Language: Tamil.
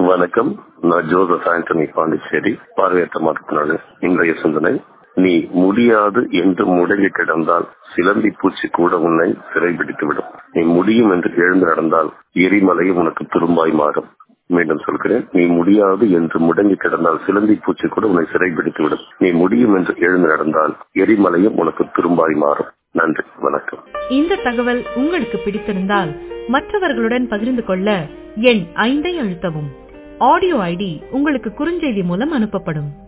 வணக்கம் நான் ஜோசப் ஆண்டனி பாண்டிச்சேரி பார்வையற்ற மாற்றத்தினால இன்றைய சிந்தனை நீ முடியாது என்று முடங்கி கிடந்தால் சிலந்தி பூச்சி கூட உன்னை சிறைபிடித்துவிடும் நீ முடியும் என்று எழுந்து நடந்தால் எரிமலையும் உனக்கு துரும்பாய் மாறும் மீண்டும் சொல்கிறேன் நீ முடியாது என்று முடங்கி கிடந்தால் சிலந்தி பூச்சி கூட உன்னை சிறைபிடித்துவிடும் நீ முடியும் என்று எழுந்து நடந்தால் எரிமலையும் உனக்கு துரும்பாய் மாறும் நன்றி வணக்கம் இந்த தகவல் உங்களுக்கு பிடித்திருந்தால் மற்றவர்களுடன் பகிர்ந்து கொள்ள எண் ஐந்தை அழுத்தவும் ஆடியோ ஐடி உங்களுக்கு குறுஞ்செய்தி மூலம் அனுப்பப்படும்